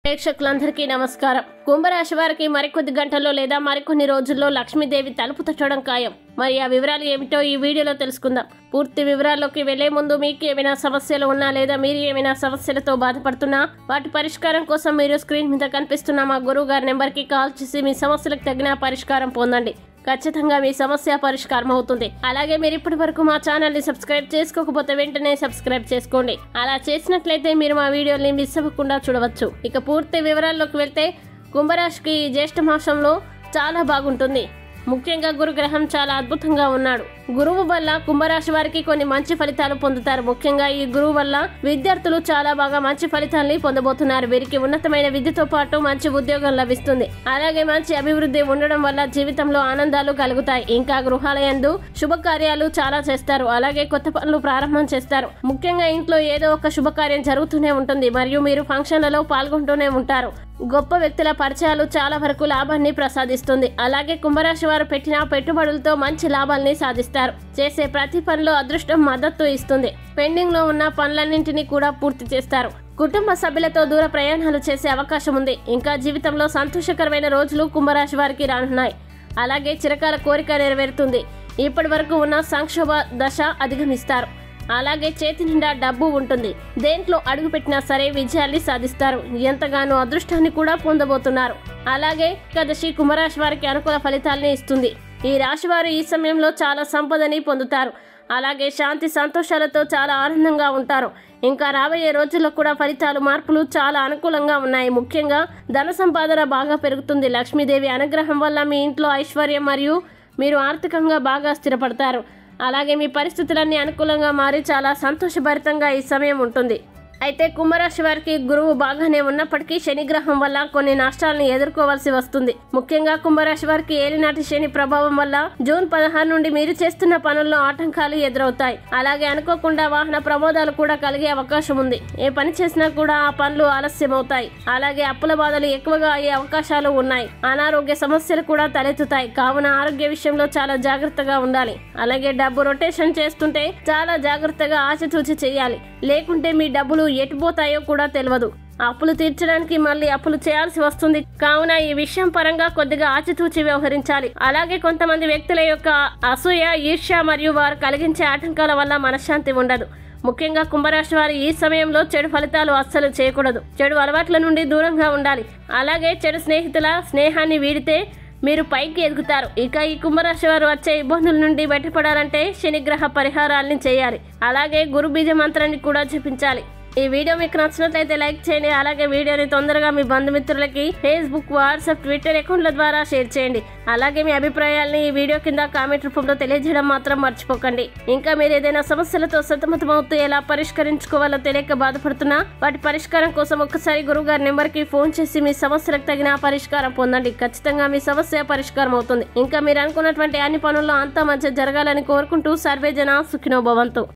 ప్రేక్షకులందరికీ నమస్కారం కుంభరాశి వారికి మరికొద్ది గంటల్లో లేదా మరికొన్ని రోజుల్లో లక్ష్మీదేవి తలుపు తట్టడం ఖాయం మరి ఆ వివరాలు ఏమిటో ఈ వీడియోలో తెలుసుకుందాం పూర్తి వివరాల్లోకి వెళ్లే ముందు మీకు ఏమైనా సమస్యలు ఉన్నా లేదా మీరు ఏమైనా సమస్యలతో బాధపడుతున్నా వాటి పరిష్కారం కోసం మీరు స్క్రీన్ మీద కనిపిస్తున్న మా గురువు గారి నెంబర్కి కాల్ చేసి మీ సమస్యలకు తగిన పరిష్కారం పొందండి ఖచ్చితంగా మీ సమస్య పరిష్కారం అవుతుంది అలాగే మీరు ఇప్పటి వరకు మా ఛానల్ ని సబ్స్క్రైబ్ చేసుకోకపోతే వెంటనే సబ్స్క్రైబ్ చేసుకోండి అలా చేసినట్లయితే మీరు మా వీడియోని మిస్ అవ్వకుండా చూడవచ్చు ఇక పూర్తి వివరాల్లోకి వెళ్తే కుంభరాశికి ఈ జ్యేష్ఠ మాసంలో చాలా బాగుంటుంది ముఖ్యంగా గురుగ్రహం చాలా అద్భుతంగా ఉన్నాడు గురువు వల్ల కుంభరాశి వారికి కొన్ని మంచి ఫలితాలు పొందుతారు ముఖ్యంగా ఈ గురువు వల్ల విద్యార్థులు చాలా బాగా మంచి ఫలితాల్ని పొందబోతున్నారు వీరికి ఉన్నతమైన విద్యతో పాటు మంచి ఉద్యోగం లభిస్తుంది అలాగే మంచి అభివృద్ధి ఉండడం వల్ల జీవితంలో ఆనందాలు కలుగుతాయి ఇంకా గృహాలయందు శుభకార్యాలు చాలా చేస్తారు అలాగే కొత్త పనులు ప్రారంభం చేస్తారు ముఖ్యంగా ఇంట్లో ఏదో ఒక శుభకార్యం జరుగుతూనే ఉంటుంది మరియు మీరు ఫంక్షన్లలో పాల్గొంటూనే ఉంటారు గొప్ప వ్యక్తుల పరిచయాలు చాలా వరకు లాభాన్ని ప్రసాదిస్తుంది అలాగే కుంభరాశి వారు పెట్టిన పెట్టుబడులతో మంచి లాభాల్ని సాధిస్తారు చేసే ప్రతి పనిలో అదృష్టం మద్దతు ఇస్తుంది పెండింగ్ లో ఉన్న పనులన్నింటినీ కూడా పూర్తి చేస్తారు కుటుంబ సభ్యులతో దూర ప్రయాణాలు చేసే అవకాశం ఉంది ఇంకా జీవితంలో సంతోషకరమైన రోజులు కుంభరాశి వారికి రానున్నాయి అలాగే చిరకాల కోరిక నెరవేరుతుంది ఇప్పటి వరకు ఉన్న సంక్షోభ దశ అధిగమిస్తారు అలాగే చేతి నిండా డబ్బు ఉంటుంది దేంట్లో అడుగుపెట్టినా సరే విజయాల్ని సాధిస్తారు ఎంతగానో అదృష్టాన్ని కూడా పొందబోతున్నారు అలాగే కదశి కుంభరాశి వారికి అనుకూల ఫలితాల్ని ఇస్తుంది ఈ రాశి వారు ఈ సమయంలో చాలా సంపదని పొందుతారు అలాగే శాంతి సంతోషాలతో చాలా ఆనందంగా ఉంటారు ఇంకా రాబోయే రోజుల్లో కూడా ఫలితాలు మార్పులు చాలా అనుకూలంగా ఉన్నాయి ముఖ్యంగా ధన సంపాదన బాగా పెరుగుతుంది లక్ష్మీదేవి అనుగ్రహం వల్ల మీ ఇంట్లో ఐశ్వర్యం మరియు మీరు ఆర్థికంగా బాగా స్థిరపడతారు అలాగే మీ పరిస్థితులన్నీ అనుకూలంగా మారి చాలా సంతోషభరితంగా ఈ సమయం ఉంటుంది అయితే కుంభరాశి వారికి గురువు బాగానే ఉన్నప్పటికీ శని గ్రహం వల్ల కొన్ని నష్టాలను ఎదుర్కోవాల్సి వస్తుంది ముఖ్యంగా కుంభరాశి వారికి ఏలినాటి శని ప్రభావం వల్ల జూన్ పదహారు నుండి మీరు చేస్తున్న పనుల్లో ఆటంకాలు ఎదురవుతాయి అలాగే అనుకోకుండా వాహన ప్రమాదాలు కూడా కలిగే అవకాశం ఉంది ఏ పని చేసినా కూడా ఆ పనులు ఆలస్యం అవుతాయి అలాగే అప్పుల బాధలు ఎక్కువగా అయ్యే అవకాశాలు ఉన్నాయి అనారోగ్య సమస్యలు కూడా తలెత్తుతాయి కావున ఆరోగ్య విషయంలో చాలా జాగ్రత్తగా ఉండాలి అలాగే డబ్బు రొటేషన్ చేస్తుంటే చాలా జాగ్రత్తగా ఆచితూచి చేయాలి లేకుంటే మీ డబ్బులు ఎటుపోతాయో కూడా తెలియదు అప్పులు తీర్చడానికి మళ్ళీ అప్పులు చేయాల్సి వస్తుంది కావున ఈ విషయం పరంగా కొద్దిగా ఆచితూచి వ్యవహరించాలి అలాగే కొంతమంది వ్యక్తుల యొక్క అసూయ ఈర్ష్య మరియు వారు కలిగించే ఆటంకాల వల్ల మనశ్శాంతి ఉండదు ముఖ్యంగా కుంభరాశి వారు ఈ సమయంలో చెడు ఫలితాలు అస్సలు చేయకూడదు చెడు అలవాట్ల నుండి దూరంగా ఉండాలి అలాగే చెడు స్నేహితుల స్నేహాన్ని వీడితే మీరు పైకి ఎదుగుతారు ఇక ఈ కుంభరాశి వారు వచ్చే ఇబ్బందుల నుండి బయటపడాలంటే శనిగ్రహ పరిహారాల్ని చేయాలి అలాగే గురు బీజ మంత్రాన్ని కూడా జపించాలి ఈ వీడియో మీకు నచ్చినట్లయితే లైక్ చేయండి అలాగే వీడియోని తొందరగా మీ బంధుమిత్రులకి ఫేస్బుక్ వాట్సాప్ ట్విట్టర్ అకౌంట్ల ద్వారా షేర్ చేయండి అలాగే మీ అభిప్రాయాల్ని ఈ వీడియో కింద కామెంట్ రూపంలో తెలియజేయడం మాత్రం మర్చిపోకండి ఇంకా మీరు ఏదైనా సమస్యలతో సతమతమవుతూ ఎలా పరిష్కరించుకోవాలో తెలియక బాధపడుతున్నా వాటి పరిష్కారం కోసం ఒక్కసారి గురువుగారి నెంబర్కి ఫోన్ చేసి మీ సమస్యలకు తగిన పరిష్కారం పొందండి ఖచ్చితంగా మీ సమస్య పరిష్కారం అవుతుంది ఇంకా మీరు అనుకున్నటువంటి అన్ని పనుల్లో అంతా మంచి జరగాలని కోరుకుంటూ సర్వే జన సుఖినో భవంతు